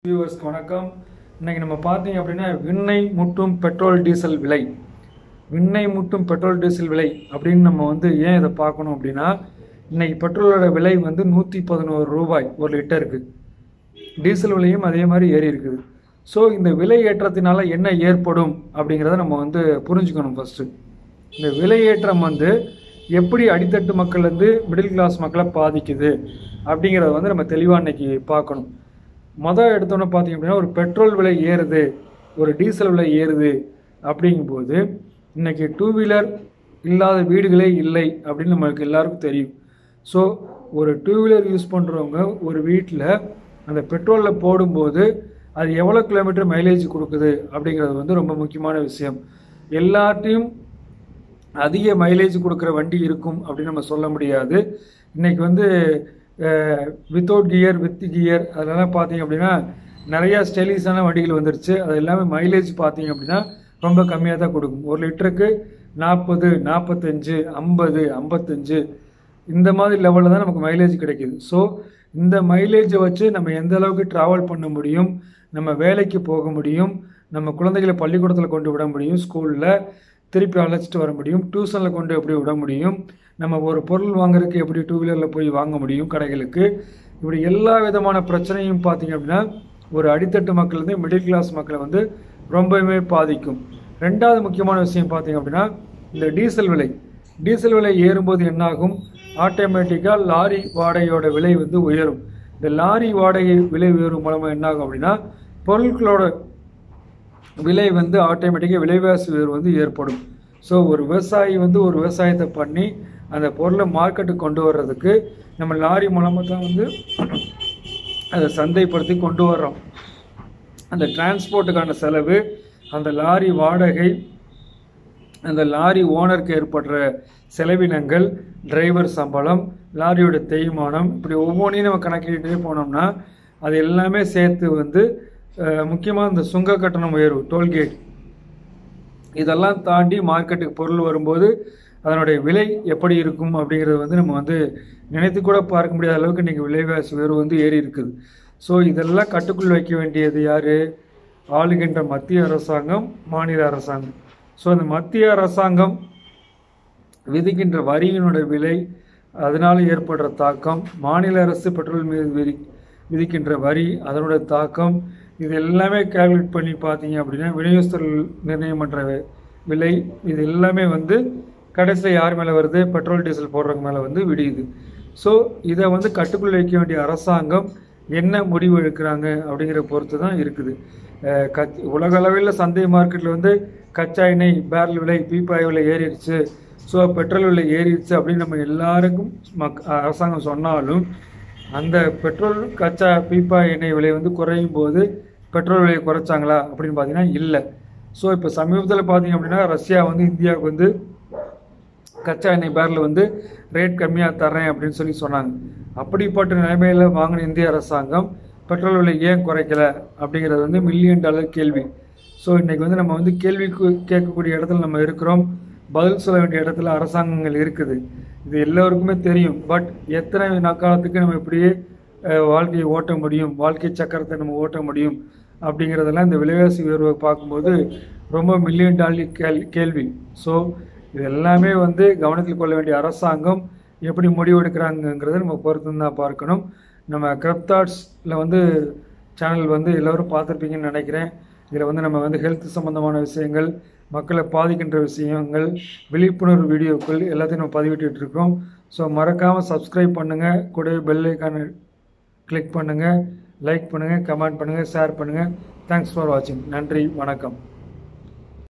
வியூவர்ஸ்க்கு வணக்கம் இன்னைக்கு நம்ம பார்த்தீங்க அப்படின்னா விண்ணை முட்டும் பெட்ரோல் டீசல் விலை விண்ணை முட்டும் பெட்ரோல் டீசல் விலை அப்படின்னு நம்ம வந்து ஏன் இதை பார்க்கணும் அப்படின்னா இன்னைக்கு பெட்ரோலோட விலை வந்து நூற்றி பதினோரு ரூபாய் ஒரு லிட்டருக்கு டீசல் விலையும் அதே மாதிரி ஏறி இருக்குது ஸோ இந்த விலை ஏற்றத்தினால என்ன ஏற்படும் அப்படிங்கிறத நம்ம வந்து புரிஞ்சுக்கணும் ஃபஸ்ட்டு இந்த விலை ஏற்றம் வந்து எப்படி அடித்தட்டு மக்கள்லேருந்து மிடில் கிளாஸ் மக்களை பாதிக்குது அப்படிங்கிறத வந்து நம்ம தெளிவாக இன்னைக்கு பார்க்கணும் மொதல் எடுத்தோன்னே பார்த்தீங்க அப்படின்னா ஒரு பெட்ரோல் விலை ஏறுது ஒரு டீசல் விலை ஏறுது அப்படிங்கும்போது இன்னைக்கு டூ வீலர் இல்லாத வீடுகளே இல்லை அப்படின்னு நம்மளுக்கு எல்லாருக்கும் தெரியும் ஸோ ஒரு டூ வீலர் யூஸ் பண்ணுறவங்க ஒரு வீட்டில் அந்த பெட்ரோலில் போடும்போது அது எவ்வளோ கிலோமீட்டர் மைலேஜ் கொடுக்குது அப்படிங்கிறது வந்து ரொம்ப முக்கியமான விஷயம் எல்லாத்தையும் அதிக மைலேஜ் கொடுக்குற வண்டி இருக்கும் அப்படின்னு நம்ம சொல்ல முடியாது இன்னைக்கு வந்து வித்தவுட் கியர் வித் கியர் அதெல்லாம் பார்த்தீங்க அப்படின்னா நிறையா ஸ்டைலிஷான வண்டிகள் வந்துருச்சு அது எல்லாமே மைலேஜ் பார்த்தீங்க அப்படின்னா ரொம்ப கம்மியாக தான் கொடுக்கும் ஒரு லிட்டருக்கு நாற்பது நாற்பத்தஞ்சு ஐம்பது ஐம்பத்தஞ்சு இந்த மாதிரி லெவலில் தான் நமக்கு மைலேஜ் கிடைக்குது ஸோ இந்த மைலேஜை வச்சு நம்ம எந்த அளவுக்கு ட்ராவல் பண்ண முடியும் நம்ம வேலைக்கு போக முடியும் நம்ம குழந்தைகளை பள்ளிக்கூடத்தில் கொண்டு விட முடியும் ஸ்கூலில் திருப்பி அழைச்சிட்டு வர முடியும் டியூஷனில் கொண்டு எப்படி விட முடியும் நம்ம ஒரு பொருள் வாங்குறதுக்கு எப்படி டூ வீலரில் போய் வாங்க முடியும் கடைகளுக்கு இப்படி எல்லா விதமான பிரச்சனையும் பார்த்தீங்க அப்படின்னா ஒரு அடித்தட்டு மக்கள்லேருந்து மிடில் கிளாஸ் மக்களை வந்து ரொம்பவுமே பாதிக்கும் ரெண்டாவது முக்கியமான விஷயம் பார்த்தீங்க அப்படின்னா இந்த டீசல் விலை டீசல் விலை ஏறும்போது என்னாகும் ஆட்டோமேட்டிக்காக லாரி வாடகையோட விலை வந்து உயரும் இந்த லாரி வாடகை விலை உயரும் மூலமாக என்னாகும் அப்படின்னா பொருட்களோட விலை வந்து ஆட்டோமேட்டிக்காக விலைவாசி உயர்வு வந்து ஏற்படும் ஸோ ஒரு விவசாயி வந்து ஒரு விவசாயத்தை பண்ணி அந்த பொருளை மார்க்கெட்டுக்கு கொண்டு வர்றதுக்கு நம்ம லாரி மூலமாக தான் வந்து அதை சந்தைப்படுத்தி கொண்டு வர்றோம் அந்த டிரான்ஸ்போர்ட்டுக்கான செலவு அந்த லாரி வாடகை அந்த லாரி ஓனருக்கு ஏற்படுற செலவினங்கள் டிரைவர் சம்பளம் லாரியோட தேய்மானம் இப்படி ஒவ்வொன்றையும் நம்ம கணக்கிட்டே போனோம்னா அது எல்லாமே சேர்த்து வந்து முக்கியமாக இந்த சுங்க கட்டணம் உயர்வு டோல்கேட் இதெல்லாம் தாண்டி மார்க்கெட்டுக்கு பொருள் வரும்போது அதனுடைய விலை எப்படி இருக்கும் அப்படிங்கிறது வந்து நம்ம வந்து நினைத்து கூட பார்க்க முடியாத அளவுக்கு இன்றைக்கி விலைவாசி உயர்வு வந்து ஏறி இருக்குது ஸோ இதெல்லாம் கட்டுக்குள் வைக்க வேண்டியது யார் ஆளுகின்ற மத்திய அரசாங்கம் மாநில அரசாங்கம் ஸோ அந்த மத்திய அரசாங்கம் விதிக்கின்ற வரியினுடைய விலை அதனால் ஏற்படுற தாக்கம் மாநில அரசு பெட்ரோல் மீது விதி விதிக்கின்ற வரி அதனுடைய தாக்கம் இது எல்லாமே கேல்குலேட் பண்ணி பார்த்தீங்க அப்படின்னா விநியோகஸ்தர்கள் நிர்ணயம் பண்ணுற விலை இது எல்லாமே வந்து கடைசியில் யார் மேலே வருது பெட்ரோல் டீசல் போடுறவங்க மேலே வந்து விடியுது ஸோ இதை வந்து கட்டுக்குள் வைக்க வேண்டிய அரசாங்கம் என்ன முடிவு எடுக்கிறாங்க அப்படிங்கிற பொறுத்து தான் இருக்குது கச் உலக அளவில் சந்தை மார்க்கெட்டில் வந்து கச்சா எண்ணெய் பேரல் விலை பீப்பாய் விலை ஏறிடுச்சு ஸோ பெட்ரோல் விலை ஏறிடுச்சு அப்படின்னு நம்ம எல்லாருக்கும் மக் அரசாங்கம் சொன்னாலும் அந்த பெட்ரோல் கச்சா பீப்பா எண்ணெய் விலை வந்து குறையும் போது பெட்ரோல் விலையை குறைச்சாங்களா அப்படின்னு பார்த்தீங்கன்னா இல்லை ஸோ இப்போ சமீபத்தில் பார்த்தீங்க அப்படின்னா ரஷ்யா வந்து இந்தியாவுக்கு வந்து கச்சா எண்ணெய் பேரில் வந்து ரேட் கம்மியாக தரேன் அப்படின்னு சொல்லி சொன்னாங்க அப்படிப்பட்ட நிலைமையில் வாங்கின இந்திய அரசாங்கம் பெட்ரோல் விலை ஏன் குறைக்கல அப்படிங்கிறது வந்து மில்லியன் டாலர் கேள்வி ஸோ இன்றைக்கி வந்து நம்ம வந்து கேள்வி கேட்கக்கூடிய இடத்துல நம்ம இருக்கிறோம் பதில் சொல்ல வேண்டிய இடத்துல அரசாங்கங்கள் இருக்குது இது எல்லோருக்குமே தெரியும் பட் எத்தனை காலத்துக்கு நம்ம இப்படியே வாழ்க்கையை ஓட்ட முடியும் வாழ்க்கை சக்கரத்தை நம்ம ஓட்ட முடியும் அப்படிங்கிறதெல்லாம் இந்த விலைவாசி உயர்வை பார்க்கும்போது ரொம்ப மில்லியன் டாலர் கேள் கேள்வி ஸோ இது எல்லாமே வந்து கவனத்தில் கொள்ள வேண்டிய அரசாங்கம் எப்படி முடிவெடுக்கிறாங்கங்கிறத நம்ம பொறுத்து தான் பார்க்கணும் நம்ம கிரப் தாட்ஸில் வந்து சேனல் வந்து எல்லோரும் பார்த்துருப்பீங்கன்னு நினைக்கிறேன் இதில் வந்து நம்ம வந்து ஹெல்த் சம்மந்தமான விஷயங்கள் மக்களை பாதிக்கின்ற விஷயங்கள் விழிப்புணர்வு வீடியோக்கள் எல்லாத்தையும் நம்ம பதிவிட்டு இருக்கோம் ஸோ மறக்காமல் சப்ஸ்கிரைப் பண்ணுங்கள் கூடவே பெல் ஐக்கான கிளிக் பண்ணுங்கள் லைக் பண்ணுங்கள் கமெண்ட் பண்ணுங்கள் ஷேர் பண்ணுங்கள் தேங்க்ஸ் ஃபார் வாட்சிங் நன்றி வணக்கம்